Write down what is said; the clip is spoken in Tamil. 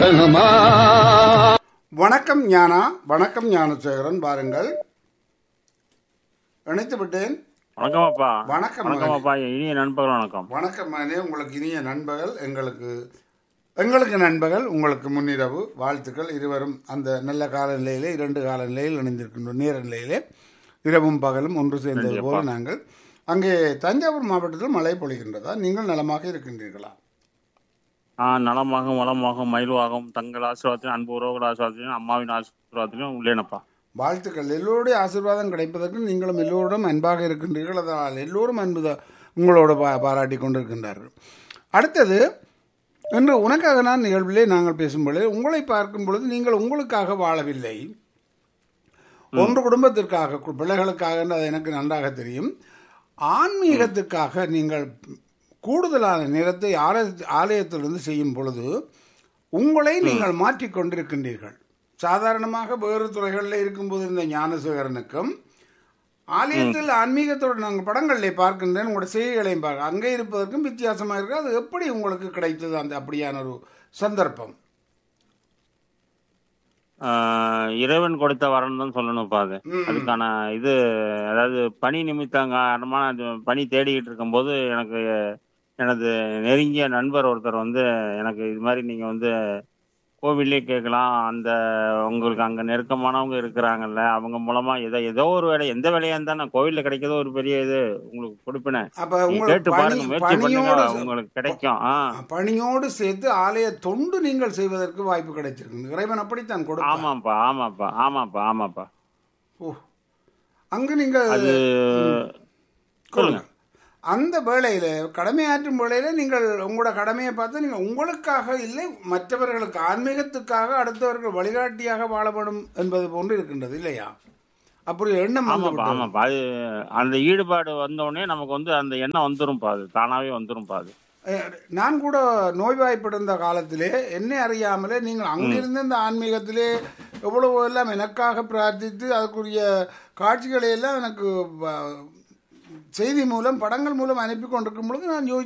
வணக்கம் ஞானா வணக்கம் ஞானசேகரன் பாருங்கள் இணைத்து விட்டேன் வணக்கம் அப்பா வணக்கம் வணக்கம் அப்பா இனிய நண்பர்கள் வணக்கம் வணக்கம் மகனே உங்களுக்கு இனிய நண்பர்கள் எங்களுக்கு எங்களுக்கு நண்பர்கள் உங்களுக்கு முன்னிரவு வாழ்த்துக்கள் இருவரும் அந்த நல்ல காலநிலையிலே இரண்டு காலநிலையில் இணைந்திருக்கின்றோம் நேர நிலையிலே இரவும் பகலும் ஒன்று சேர்ந்தது போல நாங்கள் அங்கே தஞ்சாவூர் மாவட்டத்தில் மழை பொழிகின்றதா நீங்கள் நலமாக இருக்கின்றீர்களா ஆ நலமாகவும் வளமாகவும் மயில்வாகவும் தங்கள் ஆசீர்வாதத்திலும் அன்பு உறவுகள் ஆசீர்வாதத்திலும் அம்மாவின் ஆசீர்வாதத்திலும் உள்ளேனப்பா வாழ்த்துக்கள் எல்லோருடைய ஆசீர்வாதம் கிடைப்பதற்கு நீங்களும் எல்லோருடன் அன்பாக இருக்கின்றீர்கள் அதனால் எல்லோரும் அன்பு தான் உங்களோட பா பாராட்டி கொண்டிருக்கின்றார்கள் அடுத்தது இன்று உனக்காக நான் நிகழ்விலே நாங்கள் பேசும்பொழுது உங்களை பார்க்கும் பொழுது நீங்கள் உங்களுக்காக வாழவில்லை ஒன்று குடும்பத்திற்காக கு- பிள்ளைகளுக்காக என்று அது எனக்கு நன்றாக தெரியும் ஆன்மீகத்துக்காக நீங்கள் கூடுதலான நேரத்தை ஆலய- ஆலயத்திலிருந்து செய்யும் பொழுது உங்களை நீங்கள் மாற்றிக் கொண்டிருக்கின்றீர்கள் சாதாரணமாக வேறு துறைகளில் இருக்கும்போது இந்த ஞானசேகரனுக்கும் ஆலயத்தில் ஆன்மீகத்தோடு நாங்கள் படங்களிலே பார்க்கின்றேன் உங்களோட செய்திகளையும் பார்க்க அங்கே இருப்பதற்கும் வித்தியாசமாக இருக்கு அது எப்படி உங்களுக்கு கிடைத்தது அந்த அப்படியான ஒரு சந்தர்ப்பம் ஆ, இறைவன் கொடுத்த வரன் தான் சொல்லணும்ப்பா அது அதுக்கான இது அதாவது பணி நிமித்தம் காரணமா நான் இது பணி தேடிக்கிட்டு இருக்கும்போது எனக்கு எனது நெருங்கிய நண்பர் ஒருத்தர் வந்து எனக்கு இது மாதிரி நீங்க வந்து கோவிலே கேட்கலாம் அந்த உங்களுக்கு அங்க நெருக்கமானவங்க இருக்கிறாங்கல்ல அவங்க மூலமா ஏதோ ஏதோ ஒரு வேலை எந்த வேலையா இருந்தா நான் கோவில்ல கிடைக்கிறதோ ஒரு பெரிய இது உங்களுக்கு கொடுப்பினேன் அப்ப நீங்க உங்களுக்கு கேட்டு பாருங்க பணி முயற்சி பண்ணுங்க பணியோடு உங்களுக்கு கிடைக்கும் ஆ பணியோடு சேர்த்து ஆலய தொண்டு நீங்கள் செய்வதற்கு வாய்ப்பு கிடைச்சிருக்கு இறைவன் அப்படித்தான் கொடுப்பார் ஆமாப்பா ஆமாப்பா ஆமாப்பா ஆமாப்பா ஓ அங்கு நீங்கள் அது சொல்லுங்க அந்த வேளையில கடமையாற்றும் வேளையில நீங்கள் உங்களோட கடமையை பார்த்து நீங்கள் உங்களுக்காக இல்லை மற்றவர்களுக்கு ஆன்மீகத்துக்காக அடுத்தவர்கள் வழிகாட்டியாக வாழ வேண்டும் என்பது போன்று இருக்கின்றது இல்லையா அப்படி எண்ணம் வந்து ஆமாப்பா ஆமாப்பா அது அந்த ஈடுபாடு வந்த உடனே நமக்கு வந்து அந்த எண்ணம் வந்துரும்ப்பா அது தானாவே வந்துரும்ப்பா அது அஹ், நான் கூட நோய்வாய்ப்பட்டிருந்த காலத்திலே என்னை அறியாமலே நீங்கள் அங்கிருந்து இந்த ஆன்மீகத்திலே எவ்வளவு எல்லாம் எனக்காக பிரார்த்தித்து அதுக்குரிய காட்சிகளை எல்லாம் எனக்கு வ- செய்தி மூலம் படங்கள் மூலம் அனுப்பி கொண்டிருக்கும் பொழுது நான் யோசி